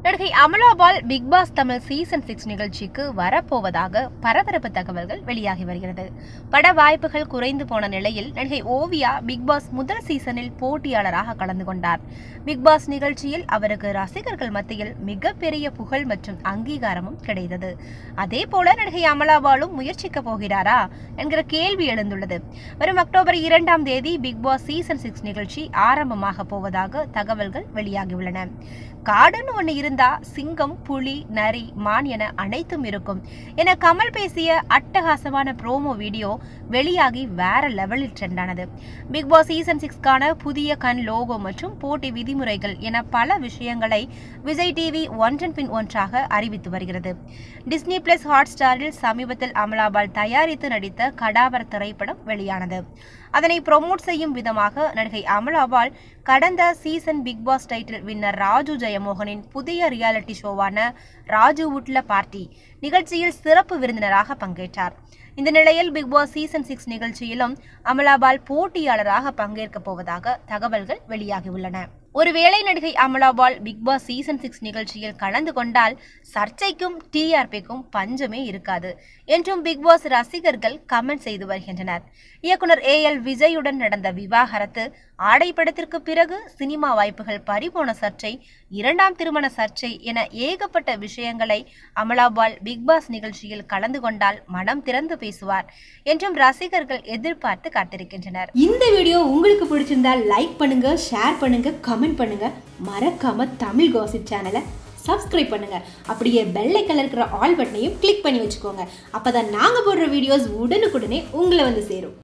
நடிகை Amala Paul Big Boss Tamil season six நிகழ்ச்சிக்கு வரப்போவதாக பரபரப்பு தகவல்கள் வெளியாகி வருகிறது பட வாய்ப்புகள் குறைந்து போன நிலையில் நடிகை ஓவியா பிக் பாஸ் முதல் சீசனில் போட்டியாளராக கலந்து கொண்டார் பிக் பாஸ் நிகழ்ச்சியில் அவருக்கு ரசிகர்கள் மத்தியில் மிகப்பெரிய புகழ் மற்றும் அங்கீகாரமும் கிடைத்தது அதே போல நடிகை அமலாபாலும் முயற்சிக்க போகிறாரா என்கிற கேள்வி எழுந்துள்ளது வரும் அக்டோபர் இரண்டாம் தேதி பிக் பாஸ் சீசன் சிக்ஸ் நிகழ்ச்சி ஆரம்பமாக போவதாக தகவல்கள் வெளியாகியுள்ளன காடுன்னு ஒன்று இருந்தா சிங்கம் புலி நரி மான் என அனைத்தும் இருக்கும் என கமல் பேசிய அட்டகாசமான ப்ரோமோ வீடியோ வெளியாகி வேற லெவலில் ட்ரெண்ட் ஆனது பிக் பாஸ் சீசன் சிக்ஸ்க்கான புதிய கண் லோகோ மற்றும் போட்டி விதிமுறைகள் என பல விஷயங்களை விஜய் டிவி ஒன்றன் பின் ஒன்றாக அறிவித்து வருகிறது டிஸ்னி பிளஸ் ஹாட் ஸ்டாரில் சமீபத்தில் அமலாபால் தயாரித்து நடித்த கடாவர் திரைப்படம் வெளியானது அதனை ப்ரொமோட் செய்யும் விதமாக நடிகை அமலாபால் கடந்த season Big Boss title winner Raju ஜெயமோகனின் புதிய ரியாலிட்டி ஷோவான ராஜு உட்ல பார்ட்டி நிகழ்ச்சியில் சிறப்பு விருந்தினராக பங்கேற்றார் இந்த நிலையில் பிக் பாஸ் சீசன் சிக்ஸ் நிகழ்ச்சியிலும் அமலாபால் போட்டியாளராக பங்கேற்கப் போவதாக தகவல்கள் வெளியாகியுள்ளன ஒருவேளை நடிகை Amala Paul Big Boss season six நிகழ்ச்சியில் கலந்து கொண்டால் சர்ச்சைக்கும் டிஆர்பிக்கும் பஞ்சமே இருக்காது என்றும் பிக் பாஸ் ரசிகர்கள் கமெண்ட் செய்து வருகின்றனர் இயக்குனர் ஏ எல் விஜயுடன் நடந்த விவாகரத்து ஆடை படத்திற்கு பிறகு சினிமா வாய்ப்புகள் பறிபோன சர்ச்சை இரண்டாம் திருமண சர்ச்சை என ஏகப்பட்ட விஷயங்களை அமலாபால் பிக் பாஸ் நிகழ்ச்சியில் கலந்து கொண்டால் மனம் திறந்து பேசுவார் என்றும் ரசிகர்கள் எதிர்பார்த்து காத்திருக்கின்றனர் இந்த வீடியோ உங்களுக்கு பிடிச்சிருந்தா லைக் பண்ணுங்க ஷேர் பண்ணுங்க கமெண்ட் பண்ணுங்க மறக்காம தமிழ் காசிப் சேனலை சப்ஸ்கிரைப் பண்ணுங்க அப்படியே பெல் ஐக்கன்ல இருக்கிற ஆல் பட்டனையும் கிளிக் பண்ணி வச்சுக்கோங்க அப்பதான் நாங்க போடுற வீடியோஸ் உடனுக்குடனே உங்களை வந்து சேரும்